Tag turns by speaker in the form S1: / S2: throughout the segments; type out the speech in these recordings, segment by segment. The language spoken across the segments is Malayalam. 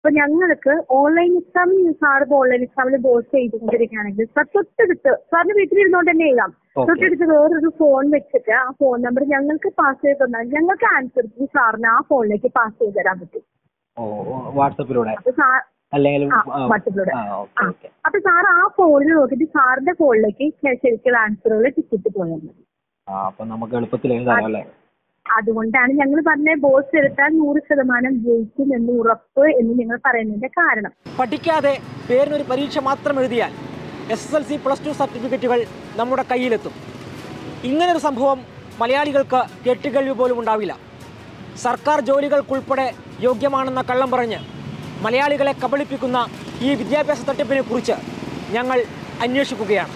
S1: അപ്പൊ ഞങ്ങൾക്ക് ഓൺലൈൻ എക്സാമിൽ സാർ ഇപ്പോൾ ഓൺലൈൻ എക്സാമിൽ ബോസ് ചെയ്തുകൊണ്ടിരിക്കുകയാണെങ്കിൽ സാർ തൊട്ടടുത്ത് സാറിന് വീട്ടിലിരുന്നോണ്ട് തന്നെ എഴുതാം
S2: Okay.
S1: തൊട്ടടുത്ത് വേറൊരു ഫോൺ വെച്ചിട്ട് ആ ഫോൺ നമ്പർ ഞങ്ങൾക്ക് പാസ് ചെയ്ത് തന്നാൽ ഞങ്ങൾക്ക് ആൻസർ സാറിന് ആ ഫോണിലേക്ക് പാസ് ചെയ്ത് തരാൻ പറ്റും
S2: ഓ ഓ, വാട്സപ്പിലൂടെ
S1: അപ്പൊ സാർ
S2: അല്ലെങ്കിൽ
S1: ആ
S2: ആ,
S1: വാട്സപ്പിലൂടെ
S2: ആ
S1: ആ
S2: ഓക്കെ ഓക്കെ
S1: അപ്പൊ സാർ ആ ഫോണിൽ നോക്കിയിട്ട് സാറിന്റെ ഫോണിലേക്ക് ശരിക്കുള്ള ആൻസറുകൾ ടിക്കറ്റ് പോയാൽ മതി
S2: ആ അപ്പൊ നമുക്ക് എളുപ്പത്തിൽ എഴുതാലോ അല്ലേ
S1: അതുകൊണ്ടാണ് ഞങ്ങൾ പറഞ്ഞ ബോസ് എടുത്താൽ നൂറ് ശതമാനം ജയിക്കും എന്ന് ഉറപ്പ് എന്ന് നിങ്ങൾ പറയുന്നതിന്റെ കാരണം
S3: പഠിക്കാതെ പേരിനൊരു പരീക്ഷ മാത്രം എഴുതിയാൽ S S L C plus two സർട്ടിഫിക്കറ്റുകൾ നമ്മുടെ കയ്യിലെത്തും ഇങ്ങനൊരു സംഭവം മലയാളികൾക്ക് കേട്ടുകേൾവി പോലും ഉണ്ടാവില്ല സർക്കാർ ജോലികൾക്കുൾപ്പെടെ യോഗ്യമാണെന്ന കള്ളം പറഞ്ഞ് മലയാളികളെ കബളിപ്പിക്കുന്ന ഈ വിദ്യാഭ്യാസ തട്ടിപ്പിനെ കുറിച്ച് ഞങ്ങൾ അന്വേഷിക്കുകയാണ്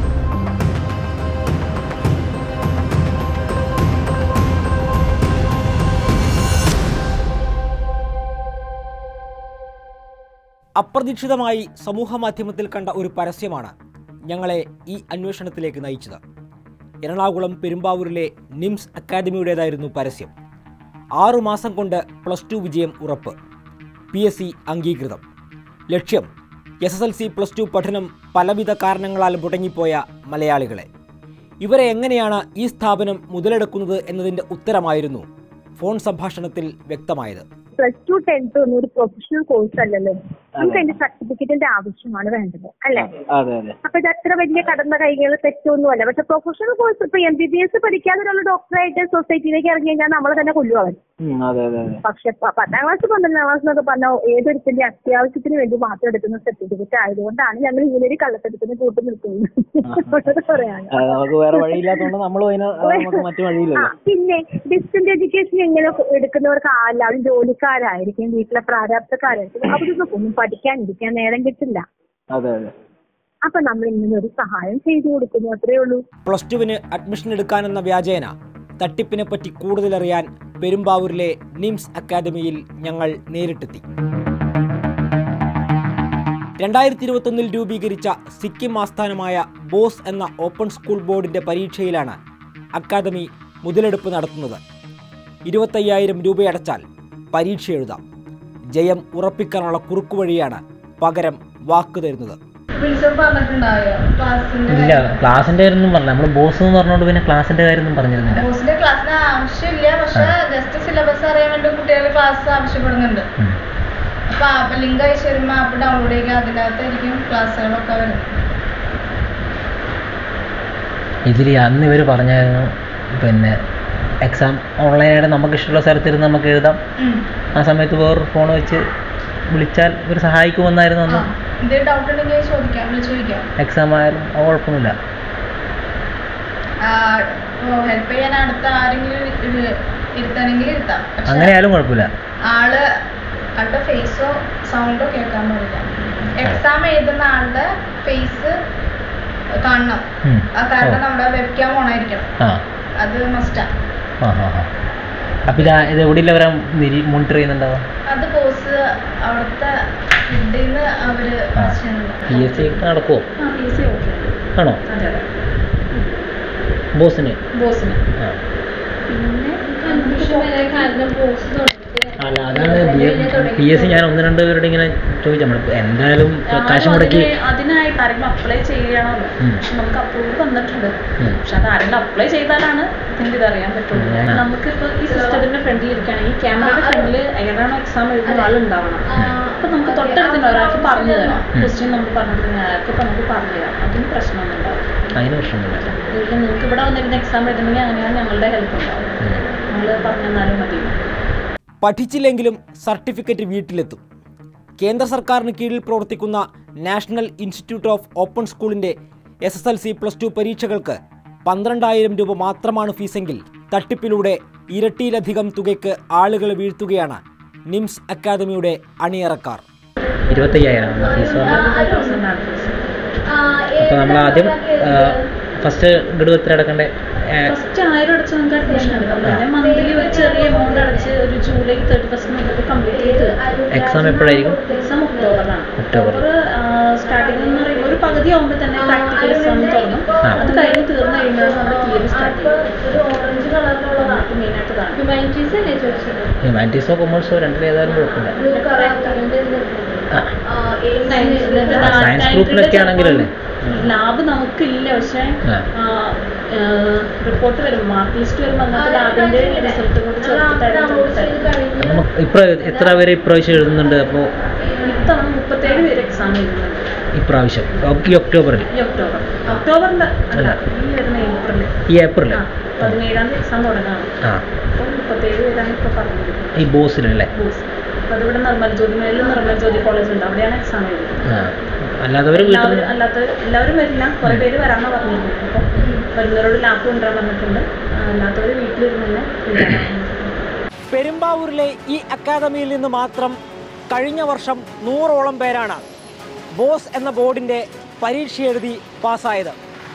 S3: അപ്രതീക്ഷിതമായി സമൂഹ മാധ്യമത്തിൽ കണ്ട ഒരു പരസ്യമാണ് ഞങ്ങളെ ഈ അന്വേഷണത്തിലേക്ക് നയിച്ചത് എറണാകുളം പെരുമ്പാവൂരിലെ നിംസ് അക്കാദമിയുടേതായിരുന്നു പരസ്യം ആറുമാസം കൊണ്ട് പ്ലസ് ടു വിജയം ഉറപ്പ് പി എസ് സി അംഗീകൃതം ലക്ഷ്യം S S L C plus two പഠനം പലവിധ കാരണങ്ങളാൽ മുടങ്ങിപ്പോയ മലയാളികളെ ഇവരെ എങ്ങനെയാണ് ഈ സ്ഥാപനം മുതലെടുക്കുന്നത് എന്നതിൻ്റെ ഉത്തരമായിരുന്നു ഫോൺ സംഭാഷണത്തിൽ വ്യക്തമായത്
S1: പ്ലസ് ടു ടെൻത്ത് ഒന്നും ഒരു പ്രൊഫഷണൽ കോഴ്സ് അല്ലല്ലോ നമുക്ക് അതിന്റെ സർട്ടിഫിക്കറ്റിന്റെ ആവശ്യമാണ് വേണ്ടത് അല്ലെ
S2: അതെ അതെ
S1: അപ്പൊ ഇത് അത്ര വലിയ കടന്ന കൈകൾ തെറ്റൊന്നുമല്ല പക്ഷെ പ്രൊഫഷണൽ കോഴ്സ് ഇപ്പൊ എം ബി ബി എസ് പഠിക്കാതെ ഒരാൾ ഡോക്ടറായിട്ട് സൊസൈറ്റിയിലേക്ക് ഇറങ്ങി കഴിഞ്ഞാൽ നമ്മളെ തന്നെ കൊല്ലുവൻ
S2: ഉം, അതെ അതെ അതെ
S1: പക്ഷെ പ- പത്താം ക്ലാസ് പന്ത്രണ്ടാം ക്ലാസ് എന്നൊക്കെ പറഞ്ഞാൽ ഏതൊരുത്തിന്റെ അത്യാവശ്യത്തിന് വേണ്ടി മാത്രം എടുക്കുന്ന സർട്ടിഫിക്കറ്റ് ആയതുകൊണ്ടാണ് ഞങ്ങൾ ഇങ്ങനെ ഒരു കള്ളത്തരത്തിന് കൂട്ടു നിൽക്കുന്നത് പറയാണ്
S2: അത് നമുക്ക് വേറെ വഴിയില്ലാത്തതുകൊണ്ട് നമ്മളും അതിന് അത് നമുക്ക് മറ്റു
S1: ആ
S2: വഴിയില്ലല്ലോ
S1: പിന്നെ ഡിസ്റ്റന്റ് എഡ്യൂക്കേഷൻ എങ്ങനെ എടുക്കുന്നവർക്ക് ആ എല്ലാവരും ജോലിക്കാരായിരിക്കും വീട്ടിലെ പ്രാരാബ്ധക്കാരായിരിക്കും അവർക്ക് ഒന്നും പഠിക്കാനിരിക്കാൻ നേരം കിട്ടില്ല
S2: അതെ അതെ
S1: അപ്പൊ നമ്മൾ ഇങ്ങനെ ഒരു സഹായം ചെയ്തു കൊടുക്കുന്നു അത്രേ ഉള്ളൂ
S3: പ്ലസ് ടുവിന് അഡ്മിഷൻ എടുക്കാനെന്ന വ്യാജേന തട്ടിപ്പിനെ പറ്റി കൂടുതലറിയാൻ പെരുമ്പാവൂരിലെ നിംസ് അക്കാദമിയിൽ ഞങ്ങൾ നേരിട്ടെത്തി രണ്ടായിരത്തി ഇരുപത്തൊന്നിൽ രൂപീകരിച്ച സിക്കിം ആസ്ഥാനമായ ബോസ് എന്ന ഓപ്പൺ സ്കൂൾ ബോർഡിന്റെ പരീക്ഷയിലാണ് അക്കാദമി മുതലെടുപ്പ് നടത്തുന്നത് ഇരുപത്തയ്യായിരം രൂപയടച്ചാൽ പരീക്ഷ എഴുതാം ജയം ഉറപ്പിക്കാനുള്ള കുറുക്കുവഴിയാണ് പകരം വാക്ക് തരുന്നത്
S4: പ്രിൻസിപ്പൽ പറഞ്ഞിട്ടുണ്ടായോ ക്ലാസ്സിന്റെ
S5: ഇല്ല ക്ലാസിന്റെ കാര്യമൊന്നും പറഞ്ഞില്ല നമ്മൾ ബോസ് എന്ന് പറഞ്ഞോണ്ട് പിന്നെ ക്ലാസിന്റെ കാര്യമൊന്നും പറഞ്ഞിരുന്നില്ല
S4: ബോസിന്റെ ക്ലാസ്സിന് ആവശ്യമില്ല പക്ഷെ ജസ്റ്റ് സിലബസ് അറിയാൻ വേണ്ടി കുട്ടികൾ ക്ലാസ് ആവശ്യപ്പെടുന്നുണ്ട്
S5: ഉം.
S4: അപ്പൊ ആപ്പ് ലിങ്ക് അയച്ചു വരുമ്പോ ആപ്പ് ഡൗൺലോഡ് ചെയ്യുക അതിനകത്തായിരിക്കും ക്ലാസ്സുകളൊക്കെ വരുന്നത്
S5: ഇതിൽ അന്ന് ഇവർ പറഞ്ഞായിരുന്നു പിന്നെ എക്സാം ഓൺലൈനായിട്ട് നമുക്ക് ഇഷ്ടമുള്ള സ്ഥലത്തിരുന്ന് നമുക്ക് എഴുതാം
S4: ഉം.
S5: ആ സമയത്ത് വേറൊരു ഫോൺ വെച്ച് വിളിച്ചാൽ ഇവർ സഹായിക്കുമെന്നായിരുന്നു
S4: ആ.
S5: അന്ന്
S4: എന്തെങ്കിലും ഡൗട്ട് ഉണ്ടെങ്കിൽ ചോദിക്കാം വിളിച്ചു ചോദിക്കാം
S5: എക്സാം ആയാലും അത് കുഴപ്പമൊന്നുമില്ല
S4: ഹെൽപ്പ് ചെയ്യാൻ അടുത്ത ആരെങ്കിലും ഇരു- ഇരുത്തണമെങ്കിൽ ഇരുത്താം പക്ഷെ
S5: അങ്ങനെ ആയാലും കുഴപ്പമില്ല
S4: ആള് ആളുടെ ഫേസോ സൗണ്ടോ കേൾക്കാൻ പാടില്ല എക്സാം എഴുതുന്ന ആളുടെ ഫേസ് കാണണം
S5: ഉം.
S4: ആ കാരണം
S5: ഓ.
S4: നമ്മുടെ വെബ്ക്യാം ഓൺ ആയിരിക്കണം
S5: ആ
S4: അത് മസ്റ്റാ
S5: ആ ആ ആ അപ്പം ഇത് ഇത് എവിടെയില്ല അവരെ നിരീ മോണിറ്റർ ചെയ്യുന്നുണ്ടാവുക
S4: അത് ബോസ് അവിടുത്തെ ഫുഡിൽ നിന്ന് അവര്
S5: ആ.
S4: pass ചെയ്യുന്നുണ്ട്.
S5: പി എസ് സി നടക്കുമോ
S4: ആ പി എസ് സി ഓക്കെ
S5: ആണോ
S4: അതെ അതെ
S5: ബോസിന്
S4: ബോസിന്
S5: ആ
S4: പിന്നെ കൺഫ്യൂഷൻ വരെ കാരണം ബോസ്
S5: അല്ല അതാണ് പി എസ് സി ഞാൻ ഒന്ന് രണ്ട് പേരോട് ഇങ്ങനെ ചോദിച്ചു നമ്മളിപ്പോൾ എന്തായാലും കാശ് മുടക്കി
S6: അതിനായിട്ട് ആരെങ്കിലും അപ്ലൈ ചെയ്യണമല്ലോ
S5: ഉം.
S6: പക്ഷെ നമുക്ക് അപ്രൂവൽ വന്നിട്ടുണ്ട്
S5: ഉം.
S6: പക്ഷെ അത് ആരെങ്കിലും അപ്ലൈ ചെയ്താലാണ് ഇതിന്റെ ഇത് അറിയാൻ പറ്റുള്ളൂ
S5: ഉം.
S6: നമുക്കിപ്പോൾ ഈ സിസ്റ്റത്തിന്റെ ഫ്രണ്ടിൽ ഇരിക്കുകയാണെങ്കിൽ ഈ ക്യാമറയുടെ ഫ്രണ്ടിൽ ഏതാണ് എക്സാം എഴുതുന്ന ആളുണ്ടാവണം അപ്പൊ നമുക്ക് തൊട്ടടുത്തുണ്ട് ഒരാൾക്ക് പറഞ്ഞു തരാം
S5: ഉം.
S6: ക്വസ്റ്റ്യൻ നമുക്ക് പറഞ്ഞു തരാം അയാൾക്ക് ഇപ്പൊ നമുക്ക് പറഞ്ഞു തരാം അതിന് പ്രശ്നമൊന്നും ഉണ്ടാവും
S5: അതിന് പ്രശ്നമൊന്നുമില്ല
S6: അതുപോലെ നിങ്ങൾക്ക് ഇവിടെ വന്നിരുന്ന എക്സാം എഴുതണമെങ്കിൽ അങ്ങനെയാണ് ഞങ്ങളുടെ ഹെൽപ്പ് ഉണ്ടാവും
S5: ഉം.
S6: നമ്മൾ പറഞ്ഞു തന്നാലും മതി
S3: പഠിച്ചില്ലെങ്കിലും സർട്ടിഫിക്കറ്റ് വീട്ടിലെത്തും കേന്ദ്ര സർക്കാരിന് കീഴിൽ പ്രവർത്തിക്കുന്ന നാഷണൽ ഇൻസ്റ്റിറ്റ്യൂട്ട് ഓഫ് ഓപ്പൺ സ്കൂളിൻ്റെ S S L C plus two പരീക്ഷകൾക്ക് പന്ത്രണ്ടായിരം രൂപ മാത്രമാണ് ഫീസെങ്കിൽ തട്ടിപ്പിലൂടെ ഇരട്ടിയിലധികം തുകയ്ക്ക് ആളുകൾ വീഴ്ത്തുകയാണ് നിംസ് അക്കാദമിയുടെ അണിയറക്കാർ
S5: ഇരുപത്തയ്യായിരം ഫീസ് പറഞ്ഞത്
S6: ഫൈവ് തൗസൻഡ് ആണ് ഫീസ്
S5: അപ്പോൾ നമ്മൾ ആദ്യം ഫസ്റ്റ് ഗഡു എത്ര അടക്കണ്ടേ
S6: ഫസ്റ്റ് ആയിരം അടച്ച് നമുക്ക് അഡ്മിഷൻ എടുക്കാം പിന്നെ മന്ത്ലി ഒരു ചെറിയ എമൗണ്ട് അടച്ച് ഒരു ജൂലൈ തേർട്ടി ഫസ്റ്റ് നമുക്ക് കംപ്ലീറ്റ് ചെയ്ത്
S5: എക്സാം എപ്പോഴായിരിക്കും
S6: എക്സാം ഒക്ടോബറിലാണ്
S5: ഒക്ടോബർ.
S6: ഒക്ടോബർ സ്റ്റാർട്ടിംഗ് എന്ന് പറയുമ്പോൾ ഒരു പകുതി ആകുമ്പോൾ തന്നെ പ്രാക്ടിക്കൽ എക്സാം തുടങ്ങും
S5: ആ.
S6: അത് കഴിഞ്ഞ് തീർന്നു കഴിയുമ്പോഴാണ് നമ്മുടെ തിയറി സ്റ്റാർട്ട് ചെയ്യുന്നത് ഓറഞ്ച് കളറിലുള്ളതാണ് മെയിനായിട്ട് ഇതാണ്
S4: ഹ്യൂമാനിറ്റീസ് അല്ലേ ചോദിച്ചത്
S5: ഹ്യൂമാനിറ്റീസോ കൊമേഴ്സോ രണ്ടിലും ഏതായാലും കുഴപ്പമില്ല ആ സയൻസ് ഗ്രൂപ്പിലൊക്കെ ആണെങ്കിലല്ലേ
S6: ലാബ് നമുക്കില്ല പക്ഷേ
S5: ആ.
S6: റിപ്പോർട്ട് വരും മാർക്ക് ലിസ്റ്റ് വരുമ്പോൾ അന്നത്തെ ലാബിന്റെ റിസൾട്ട് കൂടി ചേർത്തിട്ടായിരുന്നു നമുക്ക് തരുന്നത്.
S5: നമുക്ക് ഇപ്രാ എത്ര പേര് ഇപ്രാവശ്യം എഴുതുന്നുണ്ട് അപ്പോൾ
S6: ഇത്തവണ മുപ്പത്തേഴ് പേര് എക്സാം എഴുതുന്നുണ്ട്
S5: ഇപ്രാവശ്യം ഈ ഒക്ടോബറിൽ
S6: ഈ ഒക്ടോബർ ഒക്ടോബറിൽ അല്ല
S5: അല്ല.
S6: ഈ വരുന്ന ഏപ്രിൽ
S5: ഈ ഏപ്രിൽ
S6: ആ പതിനേഴാം തീയതി എക്സാം തുടങ്ങാണ്
S5: ആ
S6: അപ്പോൾ മുപ്പത്തേഴ് പേരാണ് ഇപ്പോൾ പറഞ്ഞിരിക്കുന്നത്
S5: ഈ ബോസിലല്ലേ
S6: ബൂസ് അപ്പോൾ അതിവിടെ നിർമ്മൽ ജ്യോതി മേലിൽ നിർമ്മൽ ജ്യോതി കോളേജ് ഉണ്ട് അവിടെയാണ് എക്സാം എഴുതുന്നത്
S5: ആ അല്ലാത്തവർ വീട്ടിൽ
S6: എല്ലാവരും അല്ലാത്ത എല്ലാവരും വരില്ല കുറേ പേര് വരാമെന്നാണ് പറഞ്ഞിരിക്കുന്നത് അപ്പോൾ വരുന്നവരോട് ലാപ്പ് കൊണ്ടുവരാൻ പറഞ്ഞിട്ടുണ്ട് ആ, അല്ലാത്തവർ വീട്ടിലിരുന്ന് തന്നെ എഴുതാനാണ് പറഞ്ഞിരിക്കുന്നത്.
S3: പെരുമ്പാവൂരിലെ ഈ അക്കാദമിയിൽ നിന്ന് മാത്രം കഴിഞ്ഞ വർഷം നൂറോളം പേരാണ് ബോസ് എന്ന ബോർഡിൻ്റെ പരീക്ഷ എഴുതി പാസ്സായത്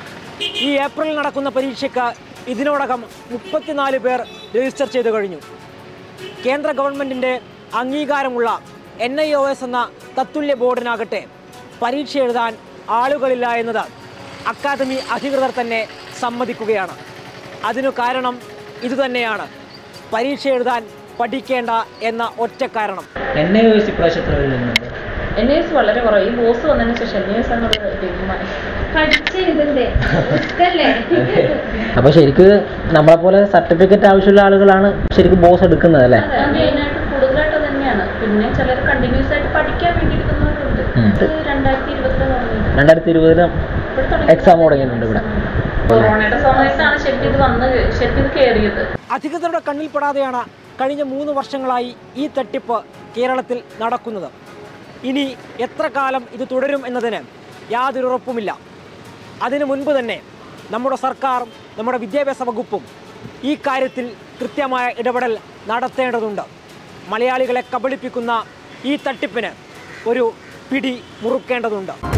S3: ഈ ഏപ്രിലിൽ നടക്കുന്ന പരീക്ഷയ്ക്ക് ഇതിനോടകം മുപ്പത്തിനാല് പേർ രജിസ്റ്റർ ചെയ്തു കഴിഞ്ഞു കേന്ദ്ര ഗവൺമെൻറ്റിൻ്റെ അംഗീകാരമുള്ള എൻ ഐ ഒ എസ് എന്ന തത്തുല്യ ബോർഡിനാകട്ടെ പരീക്ഷ എഴുതാൻ ആളുകളില്ല എന്നത് അക്കാദമി അധികൃതർ തന്നെ സമ്മതിക്കുകയാണ് അതിനു കാരണം ഇതുതന്നെയാണ് പരീക്ഷ എഴുതാൻ പഠിക്കേണ്ട എന്ന ഒറ്റ കാരണം
S5: എൻ ഐ ഒ എസ് ഇപ്രാവശ്യം എത്ര പേര് എഴുതുന്നുണ്ട്
S6: എൻ എസ് വളരെ കുറവ് ഈ ബോസ് വന്നതിന് ശേഷം എൻ എസ് അങ്ങോട്ട് തീരുമാനം
S4: പഠിച്ചെഴുതണ്ടേ ഇഷ്ടല്ലേ
S5: അപ്പോൾ ശരിക്ക് നമ്മളെ പോലെ സർട്ടിഫിക്കറ്റ് ആവശ്യമുള്ള ആളുകളാണ് ശരിക്കും ബോസ് എടുക്കുന്നത് അല്ലേ
S6: അതെ മെയിനായിട്ട് കൂടുതലായിട്ട് അത് തന്നെയാണ് പിന്നെ ചിലർ കണ്ടിന്യൂസ് ആയിട്ട് പഠിക്കാൻ വേണ്ടി എടുക്കുന്നവരുണ്ട്
S5: ഉം.
S6: ഇത് രണ്ടായിരത്തി ഇരുപത്തില് തുടങ്ങിയത്
S5: രണ്ടായിരത്തി ഇരുപതിലും
S6: ഇപ്പോൾ തുടങ്ങി.
S5: എക്സാം തുടങ്ങിയിട്ടുണ്ട് ഇവിടെ
S6: കൊറോണയുടെ സമയത്താണ് ശരിക്കും ഇത് വന്ന് ശരിക്കും ഇത് കയറിയത്
S3: അധികൃതരുടെ കണ്ണിൽപ്പെടാതെയാണ് കഴിഞ്ഞ മൂന്ന് വർഷങ്ങളായി ഈ തട്ടിപ്പ് കേരളത്തിൽ നടക്കുന്നത് ഇനി എത്ര കാലം ഇത് തുടരും എന്നതിന് യാതൊരു ഉറപ്പുമില്ല അതിനു മുൻപ് തന്നെ നമ്മുടെ സർക്കാർ നമ്മുടെ വിദ്യാഭ്യാസ വകുപ്പും ഈ കാര്യത്തിൽ കൃത്യമായ ഇടപെടൽ നടത്തേണ്ടതുണ്ട് മലയാളികളെ കബളിപ്പിക്കുന്ന ഈ തട്ടിപ്പിന് ഒരു പിടി മുറുക്കേണ്ടതുണ്ട്